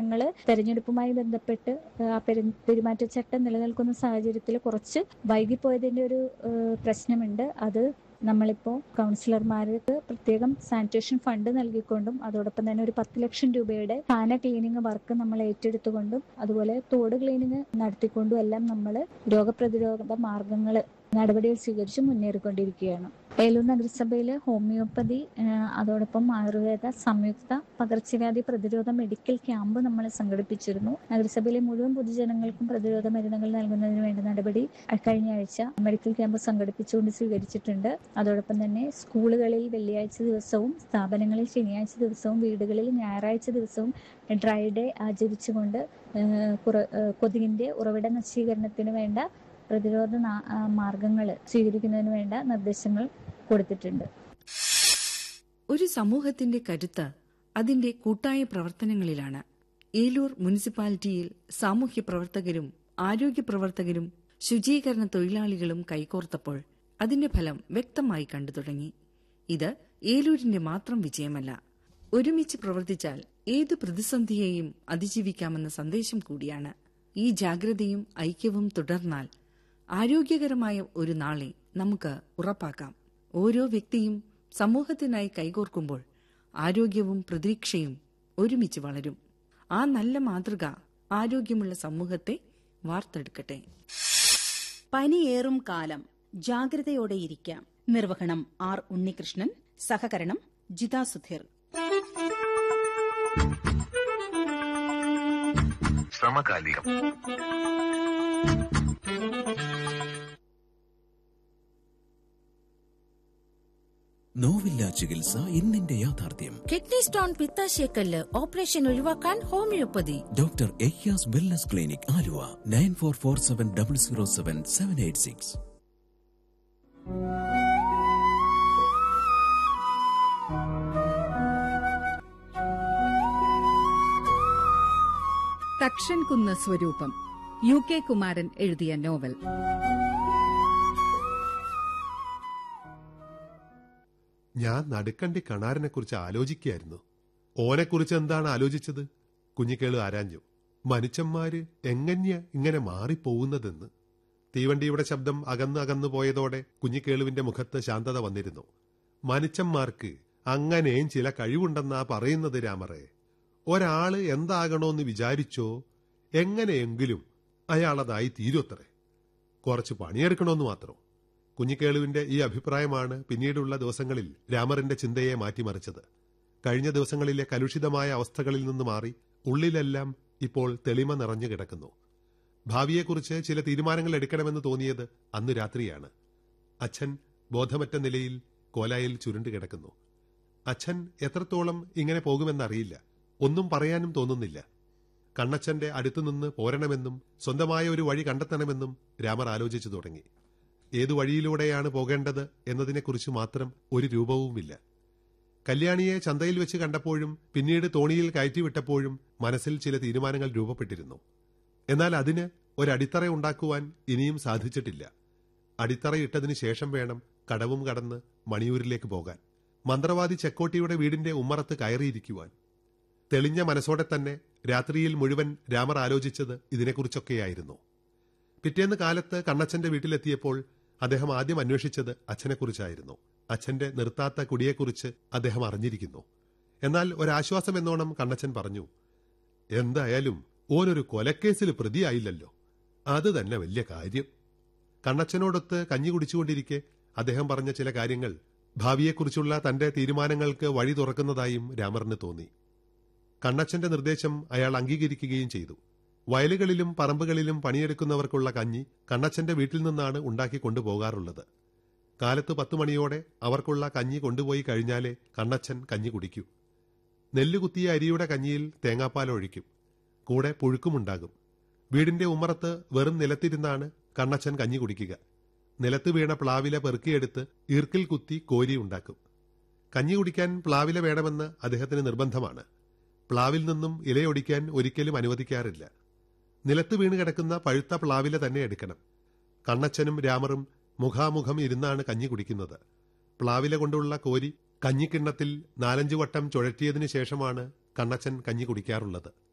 പൊതുജനങ്ങൾ തെരഞ്ഞെടുപ്പുമായി ബന്ധപ്പെട്ട് ആ പെരു- പെരുമാറ്റച്ചട്ടം നിലനിൽക്കുന്ന സാഹചര്യത്തിൽ കുറച്ച് വൈകിപ്പോയതിന്റെ ഒരു ഏഹ്, പ്രശ്നമുണ്ട് അത് നമ്മളിപ്പോൾ കൗൺസിലർമാർക്ക് പ്രത്യേകം സാനിറ്റേഷൻ ഫണ്ട് നൽകിക്കൊണ്ടും അതോടൊപ്പം തന്നെ ഒരു പത്ത് ലക്ഷം രൂപയുടെ പാന ക്ലീനിങ് വർക്ക് നമ്മൾ ഏറ്റെടുത്തുകൊണ്ടും അതുപോലെ തോട് ക്ലീനിങ് നടത്തിക്കൊണ്ടും എല്ലാം നമ്മൾ രോഗപ്രതിരോധ മാർഗങ്ങൾ നടപടികൾ സ്വീകരിച്ച് മുന്നേറിക്കൊണ്ടിരിക്കുകയാണ് ഏലൂർ നഗരസഭയിൽ ഹോമിയോപ്പതി ആ, അതോടൊപ്പം ആയുർവേദ സംയുക്ത പകർച്ചവ്യാധി പ്രതിരോധ മെഡിക്കൽ ക്യാമ്പ് നമ്മൾ സംഘടിപ്പിച്ചിരുന്നു നഗരസഭയിലെ മുഴുവൻ പൊതുജനങ്ങൾക്കും പ്രതിരോധ മരുന്നുകൾ നൽകുന്നതിന് വേണ്ട നടപടി കഴിഞ്ഞ ആഴ്ച മെഡിക്കൽ ക്യാമ്പ് സംഘടിപ്പിച്ചുകൊണ്ട് സ്വീകരിച്ചിട്ടുണ്ട് അതോടൊപ്പം തന്നെ സ്കൂളുകളിൽ വെള്ളിയാഴ്ച ദിവസവും സ്ഥാപനങ്ങളിൽ ശനിയാഴ്ച ദിവസവും വീടുകളിൽ ഞായറാഴ്ച ദിവസവും ഡ്രൈ ഡേ ആചരിച്ചുകൊണ്ട് ആ, കുറ- ആ, കൊതുകിന്റെ ഉറവിട നശീകരണത്തിന് വേണ്ട പ്രതിരോധ മാർഗങ്ങൾ സ്വീകരിക്കുന്നതിന് വേണ്ട നിർദ്ദേശങ്ങൾ കൊടുത്തിട്ടുണ്ട് ഒരു സമൂഹത്തിന്റെ കരുത്ത് അതിന്റെ കൂട്ടായ പ്രവർത്തനങ്ങളിലാണ് ഏലൂർ മുനിസിപ്പാലിറ്റിയിൽ സാമൂഹ്യ പ്രവർത്തകരും ആരോഗ്യ പ്രവർത്തകരും ശുചീകരണ തൊഴിലാളികളും കൈകോർത്തപ്പോൾ അതിന്റെ ഫലം വ്യക്തമായി കണ്ടു തുടങ്ങി ഇത് ഏലൂരിന്റെ മാത്രം വിജയമല്ല ഒരുമിച്ച് പ്രവർത്തിച്ചാൽ ഏതു പ്രതിസന്ധിയെയും അതിജീവിക്കാമെന്ന സന്ദേശം കൂടിയാണ് ഈ ജാഗ്രതയും ഐക്യവും തുടർന്നാൽ ആരോഗ്യകരമായ ഒരു നാളെ നമുക്ക് ഉറപ്പാക്കാം ഓരോ വ്യക്തിയും സമൂഹത്തിനായി കൈകോർക്കുമ്പോൾ ആരോഗ്യവും പ്രതീക്ഷയും ഒരുമിച്ച് വളരും ആ നല്ല മാതൃക ആരോഗ്യമുള്ള സമൂഹത്തെ വാർത്തെടുക്കട്ടെ പനിയേറും കാലം ജാഗ്രതയോടെ ഇരിക്കാം നിർവഹണം ആർ ഉണ്ണികൃഷ്ണൻ സഹകരണം ജിതാ സുധീർ സമകാലികം നോവില്ല ചികിത്സ ഇന്നിന്റെ യാഥാർത്ഥ്യം കിഡ്നി സ്റ്റോൺ പിത്താശയക്കല്ല് ഓപ്പറേഷൻ ഒഴിവാക്കാൻ ഹോമിയോപ്പതി ഡോക്ടർ എയ്യാസ് wellness clinic Aluva nine four four seven double zero seven seven eight six തക്ഷൻകുന്ന് സ്വരൂപം യു കെ കുമാരൻ എഴുതിയ നോവൽ ഞാൻ നടുക്കണ്ടി കണാരനെ കുറിച്ച് ആലോചിക്കുകയായിരുന്നു ഓനെക്കുറിച്ച് എന്താണ് ആലോചിച്ചത് കുഞ്ഞിക്കേള് ആരാഞ്ഞു മനുഷ്യന്മാര് എങ്ങനെയാ ഇങ്ങനെ മാറിപ്പോകുന്നതെന്ന് തീവണ്ടിയുടെ ശബ്ദം അകന്ന് അകന്നു പോയതോടെ കുഞ്ഞിക്കേളുവിന്റെ മുഖത്ത് ശാന്തത വന്നിരുന്നു മനുഷ്യന്മാർക്ക് അങ്ങനെയും ചില കഴിവുണ്ടെന്നാ പറയുന്നത് രാമറേ ഒരാള് എന്താകണോന്ന് വിചാരിച്ചോ എങ്ങനെയെങ്കിലും അയാളതായി തീരുവത്രേ കുറച്ച് പണിയെടുക്കണമെന്ന് മാത്രം കുഞ്ഞിക്കേളുവിന്റെ ഈ അഭിപ്രായമാണ് പിന്നീടുള്ള ദിവസങ്ങളിൽ രാമറിന്റെ ചിന്തയെ മാറ്റിമറിച്ചത് കഴിഞ്ഞ ദിവസങ്ങളിലെ കലുഷിതമായ അവസ്ഥകളിൽ നിന്ന് മാറി ഉള്ളിലെല്ലാം ഇപ്പോൾ തെളിമ നിറഞ്ഞു കിടക്കുന്നു ഭാവിയെക്കുറിച്ച് ചില തീരുമാനങ്ങൾ എടുക്കണമെന്ന് തോന്നിയത് അന്ന് രാത്രിയാണ് അച്ഛൻ ബോധമറ്റ നിലയിൽ കോലായിൽ ചുരുണ്ടു കിടക്കുന്നു അച്ഛൻ എത്രത്തോളം ഇങ്ങനെ പോകുമെന്നറിയില്ല ഒന്നും പറയാനും തോന്നുന്നില്ല കണ്ണച്ചന്റെ അടുത്തുനിന്ന് പോരണമെന്നും സ്വന്തമായ ഒരു വഴി കണ്ടെത്തണമെന്നും രാമർ ആലോചിച്ചു തുടങ്ങി ഏതു വഴിയിലൂടെയാണ് പോകേണ്ടത് എന്നതിനെക്കുറിച്ച് മാത്രം ഒരു രൂപവുമില്ല കല്യാണിയെ ചന്തയിൽ വെച്ച് കണ്ടപ്പോഴും പിന്നീട് തോണിയിൽ കയറ്റിവിട്ടപ്പോഴും മനസ്സിൽ ചില തീരുമാനങ്ങൾ രൂപപ്പെട്ടിരുന്നു എന്നാൽ അതിന് ഒരടിത്തറ ഉണ്ടാക്കുവാൻ ഇനിയും സാധിച്ചിട്ടില്ല അടിത്തറയിട്ടതിനു ശേഷം വേണം കടവും കടന്ന് മണിയൂരിലേക്ക് പോകാൻ മന്ത്രവാദി ചെക്കോട്ടിയുടെ വീടിന്റെ ഉമ്മറത്ത് കയറിയിരിക്കുവാൻ തെളിഞ്ഞ മനസ്സോടെ തന്നെ രാത്രിയിൽ മുഴുവൻ രാമർ ആലോചിച്ചത് ഇതിനെക്കുറിച്ചൊക്കെയായിരുന്നു പിറ്റേന്ന് കാലത്ത് കണ്ണച്ചന്റെ വീട്ടിലെത്തിയപ്പോൾ അദ്ദേഹം ആദ്യം അന്വേഷിച്ചത് അച്ഛനെക്കുറിച്ചായിരുന്നു അച്ഛന്റെ നിർത്താത്ത കുടിയെക്കുറിച്ച് അദ്ദേഹം അറിഞ്ഞിരിക്കുന്നു എന്നാൽ ഒരാശ്വാസം എന്നോണം കണ്ണച്ചൻ പറഞ്ഞു എന്തായാലും ഓനൊരു കൊലക്കേസിൽ പ്രതിയായില്ലല്ലോ അത് തന്നെ വലിയ കാര്യം കണ്ണച്ചനോടൊത്ത് കഞ്ഞി കുടിച്ചുകൊണ്ടിരിക്കെ അദ്ദേഹം പറഞ്ഞ ചില കാര്യങ്ങൾ ഭാവിയെക്കുറിച്ചുള്ള തന്റെ തീരുമാനങ്ങൾക്ക് വഴി തുറക്കുന്നതായും രാമറിന് തോന്നി കണ്ണച്ചന്റെ നിർദ്ദേശം അയാൾ അംഗീകരിക്കുകയും ചെയ്തു വയലുകളിലും പറമ്പുകളിലും പണിയെടുക്കുന്നവർക്കുള്ള കഞ്ഞി കണ്ണച്ചന്റെ വീട്ടിൽ നിന്നാണ് ഉണ്ടാക്കി കൊണ്ടുപോകാറുള്ളത് കാലത്ത് പത്തു മണിയോടെ അവർക്കുള്ള കഞ്ഞി കൊണ്ടുപോയി കഴിഞ്ഞാലേ കണ്ണച്ചൻ കഞ്ഞി കുടിക്കൂ നെല്ലുകുത്തിയ അരിയുടെ കഞ്ഞിയിൽ തേങ്ങാപ്പാൽ ഒഴിക്കും കൂടെ പുഴുക്കുമുണ്ടാകും വീടിന്റെ ഉമ്മറത്ത് വെറും നിലത്തിരുന്നാണ് കണ്ണച്ചൻ കഞ്ഞി കുടിക്കുക നിലത്ത് വീണ പ്ലാവില പെറുക്കിയെടുത്ത് ഈർക്കിൽ കുത്തി കോരി ഉണ്ടാക്കും കഞ്ഞി കുടിക്കാൻ പ്ലാവില വേണമെന്ന് അദ്ദേഹത്തിന് നിർബന്ധമാണ് പ്ലാവിൽ നിന്നും ഇലയൊടിക്കാൻ ഒരിക്കലും അനുവദിക്കാറില്ല നിലത്ത് വീണ് കിടക്കുന്ന പഴുത്ത പ്ലാവില തന്നെ എടുക്കണം കണ്ണച്ചനും രാമറും മുഖാമുഖം ഇരുന്നാണ് കഞ്ഞി കുടിക്കുന്നത് പ്ലാവില കൊണ്ടുള്ള കോരി കഞ്ഞിക്കിണ്ണത്തിൽ നാലഞ്ചു വട്ടം ചുഴറ്റിയതിനു ശേഷമാണ് കണ്ണച്ചൻ കഞ്ഞി കുടിക്കാറുള്ളത്